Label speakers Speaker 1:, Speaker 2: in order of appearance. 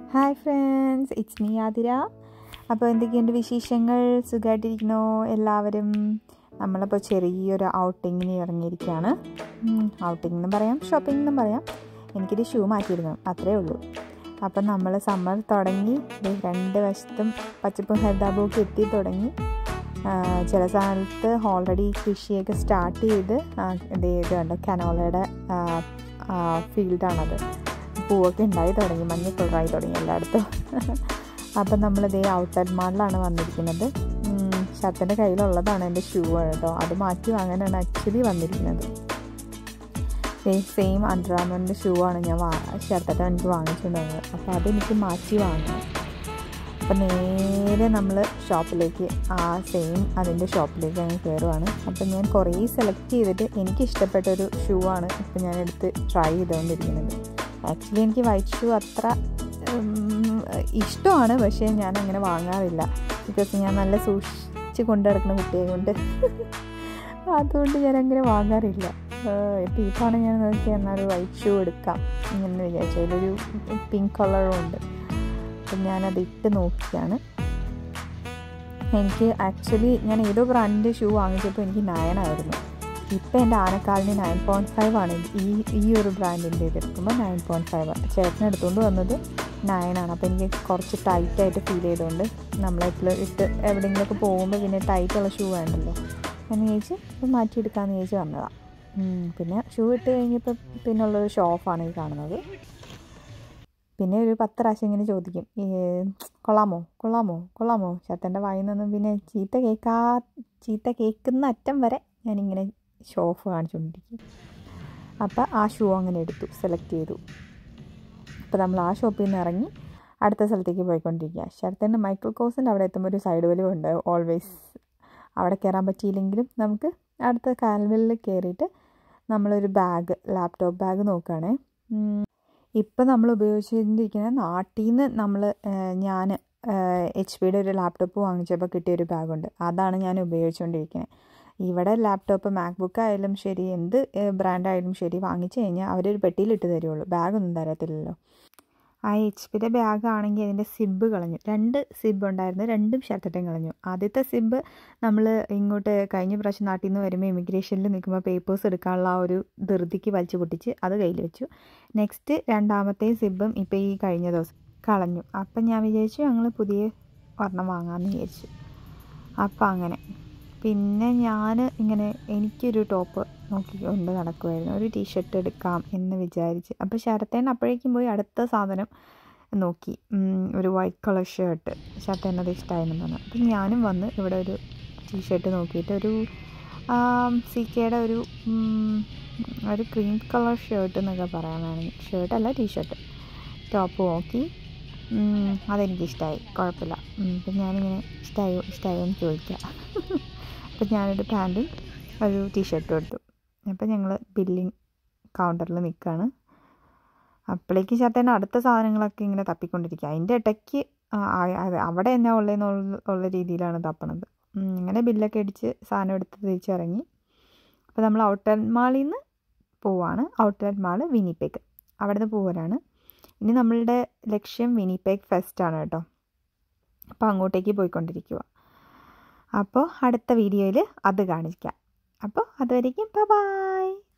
Speaker 1: hi friends it's me Athira അപ്പോൾ എന്തൊക്കെയുണ്ട് വിശേഷങ്ങൾ സുഖമായിട്ടിരിക്കണോ എല്ലാവരും നമ്മളപ്പോൾ ചെറിയൊരു ഔട്ടിങ്ങിന് ഇറങ്ങിയിരിക്കുകയാണ് ഔട്ടിംഗ് എന്നും പറയാം ഷോപ്പിംഗ് എന്നും പറയാം എനിക്കൊരു ഷൂ മാറ്റിയിരുന്നു അത്രേ ഉള്ളൂ അപ്പം നമ്മൾ സമ്മർ തുടങ്ങി ദേ രണ്ട് വശത്തും പച്ചപ്പും ഹരിതാപവും എത്തി തുടങ്ങി ആ, ചില സ്ഥലത്ത് ഓൾറെഡി കൃഷിയൊക്കെ സ്റ്റാർട്ട് ചെയ്ത് ആ, ദേ ഇത് കണ്ടോ കനോളയുടെ ഫീൽഡാണത് പൂവൊക്കെ ഉണ്ടായി തുടങ്ങി മഞ്ഞ കളറായി തുടങ്ങി എല്ലായിടത്തും അപ്പം നമ്മൾ ഇതേ ഔട്ട്ലെറ്റ് മാളിലാണ് വന്നിരിക്കുന്നത് ഷർട്ടിൻ്റെ കയ്യിലുള്ളതാണ് എൻ്റെ ഷൂ കേട്ടോ അത് മാറ്റി വാങ്ങാനാണ് ആക്ച്വലി വന്നിരിക്കുന്നത് സെയിം അണ്ടർആർമറിൻ്റെ ഷൂ ആണ് ഞാൻ വാ ഷർട്ടൊക്കെ എനിക്ക് വാങ്ങിച്ചിട്ടുണ്ടായിരുന്നത് അപ്പോൾ അതെനിക്ക് മാറ്റി വാങ്ങണം അപ്പം നേരെ നമ്മൾ ഷോപ്പിലേക്ക് ആ സെയിം അതിൻ്റെ ഷോപ്പിലേക്ക് അങ്ങ് കയറുവാണ് അപ്പം ഞാൻ കുറേ സെലക്ട് ചെയ്തിട്ട് എനിക്ക് ഇഷ്ടപ്പെട്ട ഒരു ഷൂ ആണ് ഇപ്പം ഞാൻ എടുത്ത് ട്രൈ ചെയ്തുകൊണ്ടിരിക്കുന്നത് ആക്ച്വലി എനിക്ക് വൈറ്റ് ഷൂ അത്ര ഉം, ഇഷ്ടമാണ് പക്ഷേ ഞാൻ അങ്ങനെ വാങ്ങാറില്ല ബിക്കോസ് ഞാൻ നല്ല സൂക്ഷിച്ച് കൊണ്ടു നടക്കുന്ന കുട്ടിയെ കൊണ്ട് അതുകൊണ്ട് ഞാൻ അങ്ങനെ വാങ്ങാറില്ല ഇപ്പം ഇപ്പാണ് ഞാൻ നോക്കി എന്നാൽ ഒരു വൈറ്റ് ഷൂ എടുക്കാം എന്ന് വിചാരിച്ചു അതിലൊരു പിങ്ക് കളറും ഉണ്ട് അപ്പം ഞാനത് ഇട്ട് നോക്കിയാണ് എനിക്ക് ആക്ച്വലി ഞാൻ ഏതോ ബ്രാൻഡിൻ്റെ ഷൂ വാങ്ങിച്ചപ്പോൾ എനിക്ക് നയനായിരുന്നു ഇപ്പം എൻ്റെ ആനക്കാലിന് നയൻ പോയിൻറ്റ് ഫൈവ് ആണ് ഈ ഈ ഒരു ബ്രാൻഡിൻ്റെ ഇത് എടുക്കുമ്പോൾ നയൻ പോയിൻറ്റ് ഫൈവ് ചേട്ടൻ എടുത്തുകൊണ്ട് വന്നത് നയനാണ് അപ്പോൾ എനിക്ക് കുറച്ച് ടൈറ്റായിട്ട് ഫീൽ ചെയ്തുകൊണ്ട് നമ്മളെപ്പോഴും ഇട്ട് എവിടെയെങ്കിലുമൊക്കെ പോകുമ്പോൾ പിന്നെ ടൈറ്റുള്ള ഷൂ വേണ്ടല്ലോ എന്ന് ചോദിച്ച് ഇത് മാറ്റിയെടുക്കാമെന്ന് ചോദിച്ച് വന്നതാണ് ഉം, പിന്നെ ഷൂ ഇട്ട് കഴിഞ്ഞപ്പോൾ പിന്നുള്ളൊരു ഷോ ഓഫാണ് ഈ കാണുന്നത് പിന്നെ ഒരു പത്ത് പ്രാവശ്യം ഇങ്ങനെ ചോദിക്കും ഈ കൊള്ളാമോ കൊള്ളാമോ കൊള്ളാമോ ചേട്ടൻ്റെ വായിൽ നിന്നും പിന്നെ ചീത്ത കേൾക്കാ ചീത്ത കേൾക്കുന്ന അറ്റം വരെ ഞാനിങ്ങനെ ഷോ ഓഫ് കാണിച്ചുകൊണ്ടിരിക്കും അപ്പോൾ ആ ഷൂ അങ്ങനെ എടുത്തു സെലക്ട് ചെയ്തു അപ്പോൾ നമ്മൾ ആ ഷോപ്പിൽ നിന്ന് ഇറങ്ങി അടുത്ത സ്ഥലത്തേക്ക് പോയിക്കൊണ്ടിരിക്കുക ശരത്തിൻ്റെ മൈക്കിൾ കോസിൻ്റെ അവിടെ എത്തുമ്പോൾ ഒരു സൈഡ് വലിവ് ഉണ്ട് ഓൾവേസ് അവിടെ കയറാൻ പറ്റിയില്ലെങ്കിലും നമുക്ക് അടുത്ത കാൽവെല്ലിൽ കയറിയിട്ട് നമ്മളൊരു ബാഗ് ലാപ്ടോപ്പ് ബാഗ് നോക്കുകയാണേ ഇപ്പം നമ്മൾ ഉപയോഗിച്ചുകൊണ്ടിരിക്കുന്ന നാട്ടിൽ നിന്ന് നമ്മൾ ഞാൻ എച്ച് പിയുടെ ഒരു ലാപ്ടോപ്പ് വാങ്ങിച്ചപ്പോൾ കിട്ടിയൊരു ബാഗുണ്ട് അതാണ് ഞാൻ ഉപയോഗിച്ചുകൊണ്ടിരിക്കുന്നത് ഇവിടെ ലാപ്ടോപ്പ് മാക്ബുക്ക് ആയാലും ശരി എന്ത് ബ്രാൻഡായാലും ശരി വാങ്ങിച്ചു കഴിഞ്ഞാൽ അവരൊരു പെട്ടിയിലിട്ട് തരുള്ളൂ ബാഗൊന്നും തരത്തില്ലല്ലോ ആ എച്ച് പിയുടെ ബാഗ് ആണെങ്കിൽ അതിൻ്റെ സിബ് കളഞ്ഞു രണ്ട് സിബ് ഉണ്ടായിരുന്നു രണ്ടും ഷർട്ടിട്ടും കളഞ്ഞു ആദ്യത്തെ സിബ് നമ്മൾ ഇങ്ങോട്ട് കഴിഞ്ഞ പ്രാവശ്യം നാട്ടിൽ നിന്ന് വരുമ്പോൾ ഇമിഗ്രേഷനിൽ നിൽക്കുമ്പോൾ പേപ്പേഴ്സ് എടുക്കാനുള്ള ആ ഒരു ധൃതിക്ക് വലിച്ചു പൊട്ടിച്ച് അത് കയ്യിൽ വെച്ചു നെക്സ്റ്റ് രണ്ടാമത്തെ സിബും ഇപ്പോൾ ഈ കഴിഞ്ഞ ദിവസം കളഞ്ഞു അപ്പം ഞാൻ വിചാരിച്ചു ഞങ്ങൾ പുതിയ ഒരെണ്ണം വാങ്ങാമെന്ന് വിചാരിച്ചു അപ്പം അങ്ങനെ പിന്നെ ഞാൻ ഇങ്ങനെ എനിക്കൊരു ടോപ്പ് നോക്കിക്കൊണ്ട് നടക്കുമായിരുന്നു ഒരു ടീഷർട്ട് എടുക്കാം എന്ന് വിചാരിച്ച് അപ്പോൾ ശരത്തേൻ അപ്പോഴേക്കും പോയി അടുത്ത സാധനം നോക്കി ഉം, ഒരു വൈറ്റ് കളർ ഷർട്ട് ശരത്തേൻ അത് ഇഷ്ടമായിരുന്നു പറഞ്ഞു അപ്പം ഞാനും വന്ന് ഇവിടെ ഒരു ടീഷർട്ട് നോക്കിയിട്ട് ഒരു സി കെയുടെ ഒരു ഉം, ഒരു ക്രീം കളർ ഷർട്ട് എന്നൊക്കെ പറയാൻ വേണമെങ്കിൽ ഷർട്ടല്ല ടീഷർട്ട് ടോപ്പ് നോക്കി ഉം, അതെനിക്കിഷ്ടമായി കുഴപ്പമില്ല ഉം, അപ്പം ഞാനിങ്ങനെ ഇഷ്ടമായോ ഇഷ്ടമായോ എന്ന് ചോദിക്കാം അപ്പം ഞാനൊരു പാൻറ്റും ഒരു ടീഷർട്ടും എടുത്തു അപ്പം ഞങ്ങൾ ബില്ലിങ് കൗണ്ടറിൽ നിൽക്കുകയാണ് അപ്പോഴേക്ക് ചേട്ടൻ അടുത്ത സാധനങ്ങളൊക്കെ ഇങ്ങനെ തപ്പിക്കൊണ്ടിരിക്കുക അതിൻ്റെ ഇടയ്ക്ക് ആ, ആ- ആ- അവിടെ എന്നാ ഉള്ളതെന്നുള്ള ഉള്ള രീതിയിലാണ് തപ്പണത് ഉം, അങ്ങനെ ബില്ലൊക്കെ അടിച്ച് സാധനം എടുത്ത് തിരിച്ചിറങ്ങി അപ്പോൾ നമ്മൾ ഔട്ട്ലെറ്റ് മാളിൽ നിന്ന് പോവാണ് ഔട്ട്ലെറ്റ് മാള് വിനിപെഗ് അവിടെ നിന്ന് പോകാനാണ് ഇനി നമ്മളുടെ ലക്ഷ്യം വിനിപെഗ് ഫെസ്റ്റ് ആണ് കേട്ടോ അപ്പോൾ അങ്ങോട്ടേക്ക് പോയിക്കൊണ്ടിരിക്കുക അപ്പോൾ അടുത്ത വീഡിയോയിൽ അത് കാണിക്കാം അപ്പോൾ അതുവരേക്കും ബൈ